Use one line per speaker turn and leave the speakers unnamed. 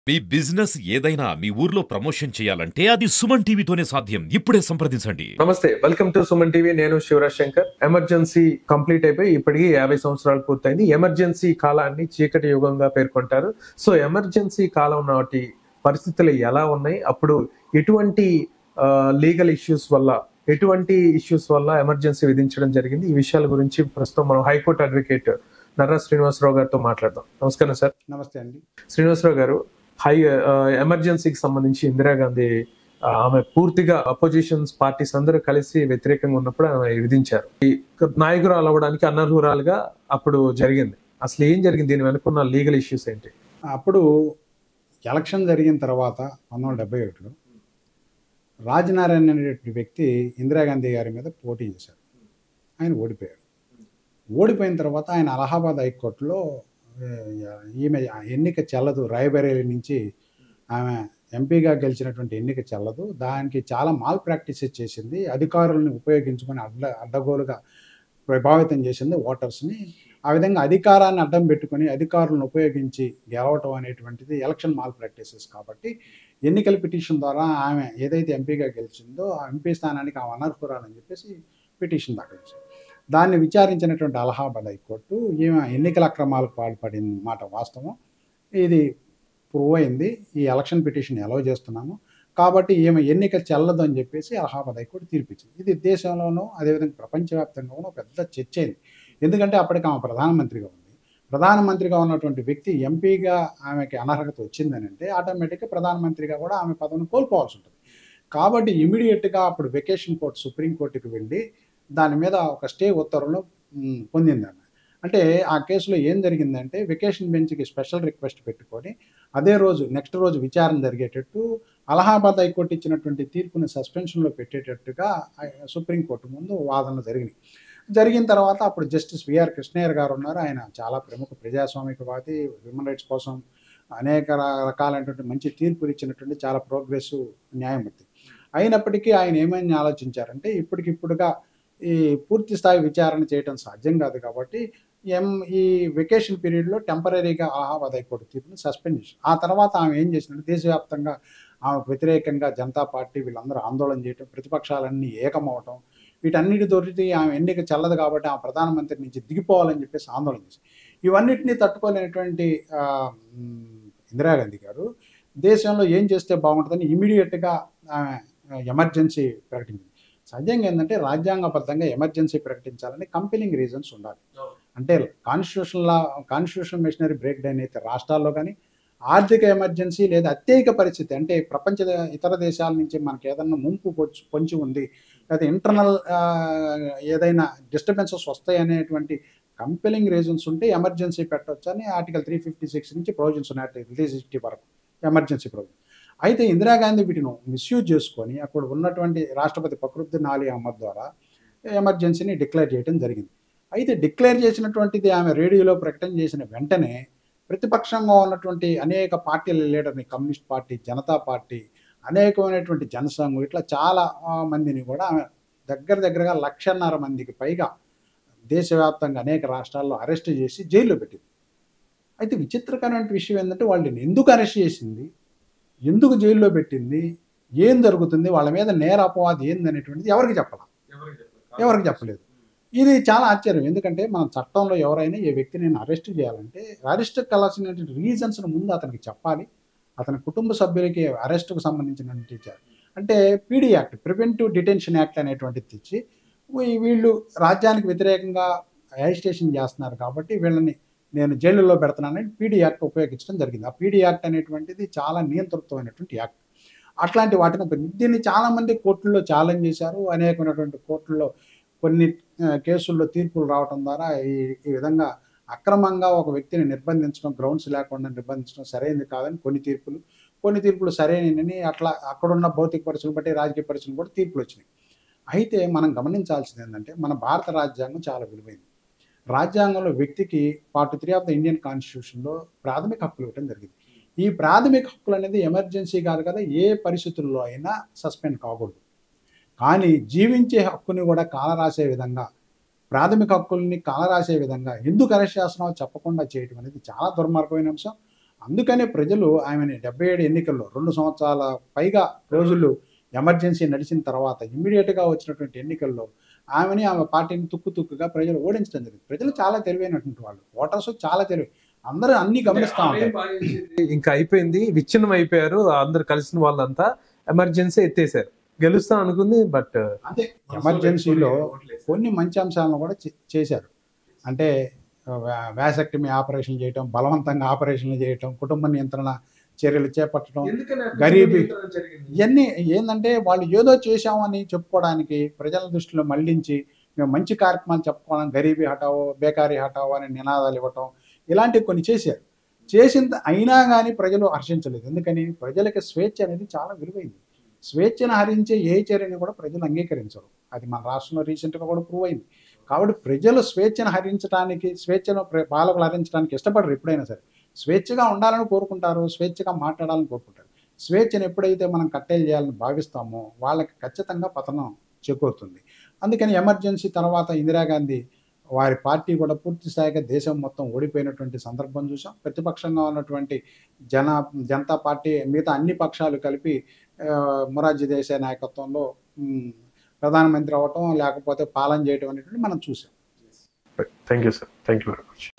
మీ business ఏదైనా మీ ఊర్లో promotion చేయాలంటే అది సుమన్ టీవీతోనే సాధ్యం ఇప్పుడే సంప్రదించండి
నమస్తే వెల్కమ్ టు సుమన్ టీవీ నేను శివరాజ్ శంకర్ ఎమర్జెన్సీ కంప్లీట్ అయిపోయి ఇప్పటికి యాభై సంవత్సరాలు పూర్తయింది ఎమర్జెన్సీ కాలాన్ని చీకటి యుగంగా పేర్కొంటారు సో ఎమర్జెన్సీ కాలం నాటి పరిస్థితులు ఎలా ఉన్నాయి అప్పుడు ఎటువంటి లీగల్ ఇష్యూస్ వల్ల ఎటువంటి ఇష్యూస్ వల్ల ఎమర్జెన్సీ విధించడం జరిగింది ఈ విషయాల గురించి ప్రస్తుతం మనం హైకోర్టు అడ్వకేట్ నర్రా శ్రీనివాసరావు గారితో మాట్లాడదాం నమస్కారం సార్
నమస్తే అండి
శ్రీనివాసరావు గారు హై ఆ, ఎమర్జెన్సీకి సంబంధించి ఇందిరాగాంధీ ఆ, ఆమె పూర్తిగా అపోజిషన్స్ పార్టీస్ అందరూ కలిసి వ్యతిరేకంగా ఉన్నప్పుడు ఆమె విధించారు ఈ నాయకురాలు అవ్వడానికి అనర్హురాలుగా అప్పుడు జరిగింది అసలు ఏం జరిగింది దీని వెనుకున్న లీగల్ ఇష్యూస్ ఏంటి
అప్పుడు ఎలక్షన్ జరిగిన తర్వాత పంతొమ్మిది వందల డెబ్బై ఒకటిలో రాజనారాయణ అనేటువంటి వ్యక్తి ఇందిరాగాంధీ గారి మీద పోటీ చేశారు ఆయన ఓడిపోయారు ఓడిపోయిన తర్వాత ఆయన అలహాబాద్ హైకోర్టులో ఏ, ఈమె ఎన్నిక చెల్లదు రాయబరేలి నుంచి ఆమె ఎంపీగా గెలిచినటువంటి ఎన్నిక చెల్లదు దానికి చాలా మాల్ ప్రాక్టీసెస్ చేసింది అధికారులను ఉపయోగించుకొని అడ్డ అడ్డగోలుగా ప్రభావితం చేసింది ఓటర్స్ని ఆ విధంగా అధికారాన్ని అడ్డం పెట్టుకొని అధికారులను ఉపయోగించి గెలవటం అనేటువంటిది ఎలక్షన్ మాల్ ప్రాక్టీసెస్ కాబట్టి ఎన్నికల పిటిషన్ ద్వారా ఆమె ఏదైతే ఎంపీగా గెలిచిందో ఆ ఎంపీ స్థానానికి ఆమె అనర్హురాలని చెప్పేసి పిటిషన్ దాఖలు చేశారు దాన్ని విచారించినటువంటి అలహాబాద్ హైకోర్టు ఈమె ఎన్నికల అక్రమాలకు పాల్పడిన మాట వాస్తవం ఇది ప్రూవ్ అయింది ఈ ఎలక్షన్ పిటిషన్ ఎలవ్ చేస్తున్నాము కాబట్టి ఈమె ఎన్నిక చెల్లదు అని చెప్పేసి అలహాబాద్ హైకోర్టు తీర్పిచ్చింది ఇది దేశంలోనూ అదేవిధంగా ప్రపంచవ్యాప్తంగా కూడా పెద్ద చర్చ అయింది ఎందుకంటే అప్పటికి ఆమె ప్రధానమంత్రిగా ఉంది ప్రధానమంత్రిగా ఉన్నటువంటి వ్యక్తి ఎంపీగా ఆమెకి అనర్హత వచ్చిందని అంటే ఆటోమేటిక్గా ప్రధానమంత్రిగా కూడా ఆమె పదవిని కోల్పోవాల్సి ఉంటుంది కాబట్టి ఇమీడియట్గా అప్పుడు వెకేషన్ కోర్టు సుప్రీంకోర్టుకి వెళ్ళి దాని మీద ఒక స్టే ఉత్తర్వులు మ్, పొందింది ఆమె అంటే ఆ కేసులో ఏం జరిగిందంటే వెకేషన్ బెంచ్కి స్పెషల్ రిక్వెస్ట్ పెట్టుకొని అదే రోజు నెక్స్ట్ రోజు విచారణ జరిగేటట్టు అలహాబాద్ హైకోర్టు ఇచ్చినటువంటి తీర్పుని సస్పెన్షన్లో పెట్టేటట్టుగా ఆ సుప్రీంకోర్టు ముందు వాదనలు జరిగినాయి జరిగిన తర్వాత అప్పుడు జస్టిస్ విఆర్ కృష్ణయ్యర్ గారు ఉన్నారు ఆయన చాలా ప్రముఖ ప్రజాస్వామికవాది హ్యూమన్ రైట్స్ కోసం అనేక ర- రకాలైనటువంటి మంచి తీర్పులు ఇచ్చినటువంటి చాలా ప్రోగ్రెసివ్ న్యాయమూర్తి అయినప్పటికీ ఆయన ఏమని ఆలోచించారంటే ఇప్పటికిప్పుడుగా ఈ పూర్తి స్థాయి విచారణ చేయడం సాధ్యం కాదు కాబట్టి ఎం ఈ వెకేషన్ పీరియడ్లో టెంపరీగా అలహాబాద్ హైకోర్టు తీర్పుని సస్పెండ్ చేసి ఆ తర్వాత ఆమె ఏం చేసిందంటే దేశవ్యాప్తంగా ఆమెకు వ్యతిరేకంగా జనతా పార్టీ వీళ్ళందరూ ఆందోళన చేయటం ప్రతిపక్షాలన్నీ ఏకమవటం వీటన్నిటితోటి ఆమె ఎన్నిక చెల్లదు కాబట్టి ఆమె ప్రధానమంత్రి నుంచి దిగిపోవాలని చెప్పేసి ఆందోళన చేసి ఇవన్నిటినీ తట్టుకోలేనటువంటి ఆ, మ్, ఇందిరాగాంధీ గారు దేశంలో ఏం చేస్తే బాగుంటుందని ఇమీడియట్గా ఆమె ఎమర్జెన్సీ ప్రకటించింది సహజంగా ఏంటంటే రాజ్యాంగబద్ధంగా ఎమర్జెన్సీ ప్రకటించాలని కంపెలింగ్ రీజన్స్ ఉండాలి అంటే కాన్స్టిట్యూషన్ లా కాన్స్టిట్యూషన్ మిషనరీ బ్రేక్ డౌన్ అయితే రాష్ట్రాల్లో కానీ ఆర్థిక ఎమర్జెన్సీ లేదా అత్యయిక పరిస్థితి అంటే ప్రపంచ దే- ఇతర దేశాల నుంచి మనకి ఏదన్నా ముంపు పొంచి పొంచి ఉంది లేదా ఇంటర్నల్ ఏదైనా డిస్టర్బెన్సెస్ వస్తాయి అనేటువంటి కంపెలింగ్ రీజన్స్ ఉంటే ఎమర్జెన్సీ పెట్టవచ్చు అని ఆర్టికల్ త్రీ ఫిఫ్టీ సిక్స్ నుంచి ప్రొవిజన్స్ ఉన్నాయి ఆర్టికల్ త్రీ సిక్స్టీ వరకు ఎమర్జెన్సీ ప్రొవిజన్ అయితే ఇందిరాగాంధీ వీటిని మిస్యూజ్ చేసుకొని అక్కడ ఉన్నటువంటి రాష్ట్రపతి ఫక్రుద్దీన్ ఆలీ అహ్మద్ ద్వారా ఎమర్జెన్సీని డిక్లేర్ చేయడం జరిగింది అయితే డిక్లేర్ చేసినటువంటిది ఆమె రేడియోలో ప్రకటన చేసిన వెంటనే ప్రతిపక్షంగా ఉన్నటువంటి అనేక పార్టీల లీడర్ని కమ్యూనిస్ట్ పార్టీ జనతా పార్టీ అనేకమైనటువంటి జనసంఘం ఇట్లా చాలా ఆ, మందిని కూడా ఆమె దగ్గర దగ్గరగా లక్షన్నర మందికి పైగా దేశవ్యాప్తంగా అనేక రాష్ట్రాల్లో అరెస్ట్ చేసి జైల్లో పెట్టింది అయితే విచిత్రకరమైన విషయం ఏంటంటే వాళ్ళని ఎందుకు అరెస్ట్ చేసింది ఎందుకు జైల్లో పెట్టింది ఏం జరుగుతుంది వాళ్ళ మీద నేర అపవాది ఏందనేటువంటిది ఎవరికి చెప్పాల ఎవరికి చెప్పలేదు ఇది చాలా ఆశ్చర్యం ఎందుకంటే మన చట్టంలో ఎవరైనా ఏ వ్యక్తిని అరెస్ట్ చేయాలంటే అరెస్ట్ కలాల్సినటువంటి రీజన్స్ను ముందు అతనికి చెప్పాలి అతని కుటుంబ సభ్యులకి అరెస్ట్కు సంబంధించినటువంటి చ- అంటే PD act preventive detention act అనేటువంటిది తెచ్చి వీ- వీళ్ళు రాజ్యానికి వ్యతిరేకంగా అజిటేషన్ చేస్తున్నారు కాబట్టి వీళ్ళని నేను జైలులో పెడుతున్నానని పీడీ యాక్ట్ ఉపయోగించడం జరిగింది ఆ పీడీ యాక్ట్ అనేటువంటిది చాలా నియంతృత్వమైనటువంటి యాక్ట్ అట్లాంటి వాటిని ఉపయోగి- దీన్ని చాలామంది కోర్టుల్లో ఛాలెంజ్ చేశారు అనేకమైనటువంటి కోర్టుల్లో కొన్ని ఆ, కేసుల్లో తీర్పులు రావటం ద్వారా ఈ ఈ విధంగా అక్రమంగా ఒక వ్యక్తిని నిర్బంధించడం గ్రౌండ్స్ లేకుండా నిర్బంధించడం సరైనది కాదని కొన్ని తీర్పులు కొన్ని తీర్పులు సరైనని అట్లా అక్కడున్న భౌతిక పరిస్థితులు బట్టి రాజకీయ పరిస్థితులు కూడా తీర్పులు వచ్చినాయి అయితే మనం గమనించాల్సింది ఏంటంటే మన భారత రాజ్యాంగం చాలా విలువైంది రాజ్యాంగంలో వ్యక్తికి part three of the Indian కాన్స్టిట్యూషన్లో ప్రాథమిక హక్కులు ఇవ్వడం జరిగింది ఈ ప్రాథమిక హక్కులు అనేది ఎమర్జెన్సీ కాదు కదా ఏ పరిస్థితుల్లో అయినా సస్పెండ్ కాకూడదు కానీ జీవించే హక్కుని కూడా కాలరాసే విధంగా ప్రాథమిక హక్కుల్ని కాలరాసే విధంగా ఎందుకు అరెస్ట్ చేస్తున్నామో చెప్పకుండా చేయటం అనేది చాలా దుర్మార్గమైన అంశం అందుకనే ప్రజలు ఆమెని డెబ్బై ఏడు ఎన్నికల్లో రెండు సంవత్సరాల పైగా రోజులు ఎమర్జెన్సీ నడిచిన తర్వాత ఇమ్మీడియట్గా వచ్చినటువంటి ఎన్నికల్లో ఆమెని ఆమె పార్టీని తుక్కు తుక్కుగా ప్రజలు ఓడించడం జరిగింది ప్రజలు చాలా తెలివైనటువంటి వాళ్ళు ఓటర్స్ చాలా తెలివి అందరూ అన్ని గమనిస్తూ ఉంటారు
ఇంకా అయిపోయింది విచ్ఛిన్నం అయిపోయారు అందరు కలిసిన వాళ్ళంతా ఎమర్జెన్సీ ఎత్తేసారు గెలుస్తాం అనుకుంది బట్
అంతే ఎమర్జెన్సీలో కొన్ని మంచి అంశాలను కూడా చే- చేశారు అంటే వ్యాసక్టమీ ఆపరేషన్ చేయటం బలవంతంగా ఆపరేషన్లు చేయటం కుటుంబ నియంత్రణ చర్యలు చేపట్టడం గరీబీ. ఇవన్నీ ఏంటంటే వాళ్ళు ఏదో చేశామని చెప్పుకోవడానికి ప్రజల దృష్టిలో మళ్లించి మేము మంచి కార్యక్రమాలు చెప్పుకోవడం గరీబీ హటావో బేకారీ హటావో అని నినాదాలు ఇవ్వటం ఇలాంటివి కొన్ని చేశారు చేసిన అయినా కానీ ప్రజలు హర్షించలేదు ఎందుకని ప్రజలకి స్వేచ్ఛ అనేది చాలా విలువైంది స్వేచ్ఛను హరించే ఏ చర్యని కూడా ప్రజలు అంగీకరించరు అది మన రాష్ట్రంలో రీసెంట్గా కూడా ప్రూవ్ అయింది కాబట్టి ప్రజలు స్వేచ్ఛను హరించడానికి స్వేచ్ఛను ప్ర- పాలకులు హరించడానికి ఇష్టపడరు ఎప్పుడైనా సరే స్వేచ్ఛగా ఉండాలని కోరుకుంటారు స్వేచ్ఛగా మాట్లాడాలని కోరుకుంటారు స్వేచ్ఛను ఎప్పుడైతే మనం కట్టేలు చేయాలని భావిస్తామో వాళ్ళకి ఖచ్చితంగా పతనం చేకూరుతుంది అందుకని ఎమర్జెన్సీ తర్వాత ఇందిరాగాంధీ వారి పార్టీ కూడా పూర్తి స్థాయిగా దేశం మొత్తం ఓడిపోయినటువంటి సందర్భం చూసాం ప్రతిపక్షంగా ఉన్నటువంటి జన జనతా పార్టీ మిగతా అన్ని పక్షాలు కలిపి ఆ, మొరార్జీ దేశాయ్ నాయకత్వంలో ఉమ్, ప్రధానమంత్రి అవ్వటం లేకపోతే పాలన చేయటం అనేటువంటి మనం చూసాం
thank you sir thank you very much